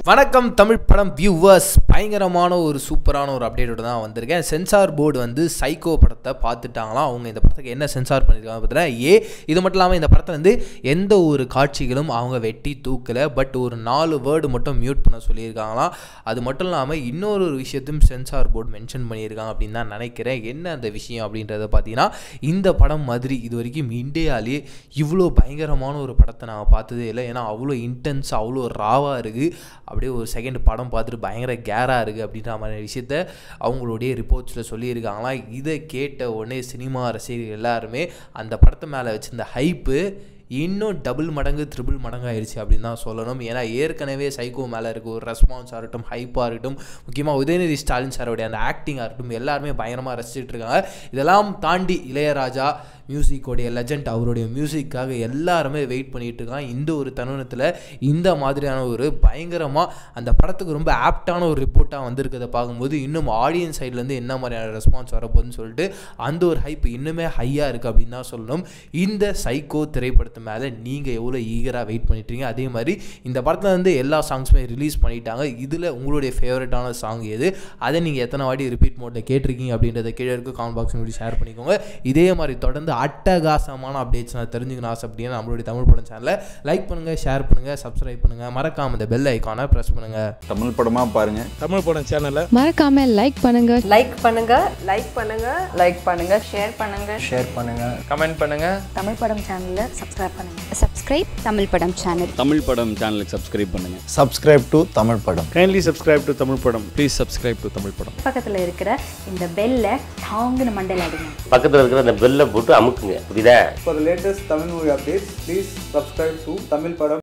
வணக்கம் தமிழ் படம் வியூவர்ஸ் பயங்கரமான ஒரு சூப்பரான ஒரு அப்டேட்டோட தான் வந்திருக்கேன் சென்சார் போர்டு வந்து சைக்கோ படத்தை பார்த்துட்டாங்களாம் அவங்க இந்த படத்துக்கு என்ன சென்சார் பண்ணியிருக்காங்க பார்த்தீங்கன்னா ஏ இது மட்டும் இல்லாமல் இந்த படத்தை வந்து எந்த ஒரு காட்சிகளும் அவங்க வெட்டி தூக்கலை பட் ஒரு நாலு வேர்டு மட்டும் மியூட் பண்ண சொல்லியிருக்காங்களாம் அது மட்டும் இல்லாமல் இன்னொரு ஒரு விஷயத்தையும் சென்சார் போர்டு மென்ஷன் பண்ணியிருக்காங்க அப்படின்னு தான் நினைக்கிறேன் என்ன அந்த விஷயம் அப்படின்றத பார்த்தீங்கன்னா இந்த படம் மாதிரி இது வரைக்கும் இந்தியாவிலே இவ்வளோ பயங்கரமான ஒரு படத்தை நான் பார்த்ததே இல்லை ஏன்னா அவ்வளோ இன்டென்ஸ் அவ்வளோ ராவாக இருக்குது அப்படியே ஒரு செகண்ட் படம் பார்த்துட்டு பயங்கர கேராக இருக்குது அப்படின்ற மாதிரி விஷயத்த அவங்களுடைய ரிப்போர்ட்ஸில் சொல்லியிருக்காங்களாம் இதை கேட்ட உடனே சினிமா ரசிகர்கள் எல்லாருமே அந்த படத்து மேலே வச்சிருந்த ஹைப்பு இன்னும் டபுள் மடங்கு த்ரிபிள் மடங்கு ஆயிடுச்சு அப்படின்னு தான் சொல்லணும் ஏன்னா ஏற்கனவே சைக்கோ மேலே இருக்க ஒரு ரெஸ்பான்ஸாக இருக்கட்டும் ஹைப்பாக இருக்கட்டும் முக்கியமாக உதயநிதி ஸ்டாலின் சாரோடைய அந்த ஆக்டிங்காக இருக்கட்டும் எல்லாருமே பயங்கரமாக ரசிச்சுட்டு இருக்காங்க இதெல்லாம் தாண்டி இளையராஜா மியூசிக்கோடைய லெஜண்ட் அவருடைய மியூசிக்காக எல்லாருமே வெயிட் பண்ணிட்டு இருக்காங்க இந்த ஒரு தருணத்தில் இந்த மாதிரியான ஒரு பயங்கரமாக அந்த படத்துக்கு ரொம்ப ஆப்டான ஒரு ரிப்போர்ட்டாக வந்திருக்கிறத பார்க்கும்போது இன்னும் ஆடியன்ஸ் சைட்லேருந்து என்ன மாதிரியான ரெஸ்பான்ஸ் வரப்போகுதுன்னு சொல்லிட்டு அந்த ஒரு ஹைப் இன்னுமே ஹையாக இருக்குது அப்படின்னு தான் சொல்லணும் இந்த சைக்கோ திரைப்படத்து மேலே நீங்கள் எவ்வளோ ஈகராக வெயிட் பண்ணிட்டீங்க அதே மாதிரி இந்த படத்தில் வந்து எல்லா சாங்ஸுமே ரிலீஸ் பண்ணிட்டாங்க இதில் உங்களுடைய ஃபேவரட்டான சாங் எது அதை நீங்கள் எத்தனை வாட்டி ரிப்பீட் மோட்டில் கேட்டிருக்கீங்க அப்படின்றத கீழே இருக்க காமெண்ட் பாக்ஸ் மூடி ஷேர் பண்ணிக்கோங்க இதே மாதிரி தொடர்ந்து அட்டகாசமான அப்டேட்ஸ் நான் தெரிஞ்சுக்கணும் ஆசை அப்படின்னா நம்மளுடைய தமிழ் படம் சேனலை லைக் பண்ணுங்கள் ஷேர் பண்ணுங்கள் சப்ஸ்கிரைப் பண்ணுங்கள் மறக்காம இந்த பெல் ஐக்கானை ப்ரெஸ் பண்ணுங்கள் தமிழ் படமாக பாருங்கள் தமிழ் படம் சேனலை மறக்காம லைக் பண்ணுங்க லைக் பண்ணுங்க லைக் பண்ணுங்க லைக் பண்ணுங்க ஷேர் பண்ணுங்க ஷேர் பண்ணுங்க கமெண்ட் பண்ணுங்க தமிழ் படம் சேனலை சப்ஸ்கிரைப் பண்ணுங்க சப்ஸ்கிரைப் தமிழ் படம் சேனல் தமிழ் படம் சேனலுக்கு சப்ஸ்கிரைப் பண்ணுங்க சப்ஸ்கிரைப் டு தமிழ் படம் கைண்ட்லி சப்ஸ்கிரைப் டு தமிழ் படம் ப்ளீஸ் சப்ஸ்கிரைப் டு தமிழ் படம் பக்கத்தில் இருக்கிற இந்த பெல்லை டாங்குன்னு மண்டையில் அடிங்க பக்கத்தில் இருக்கிற அந்த பெல்லை போட்டு அமுக்குங்க புரியுதா For the latest Tamil movie updates, please subscribe to Tamil Padam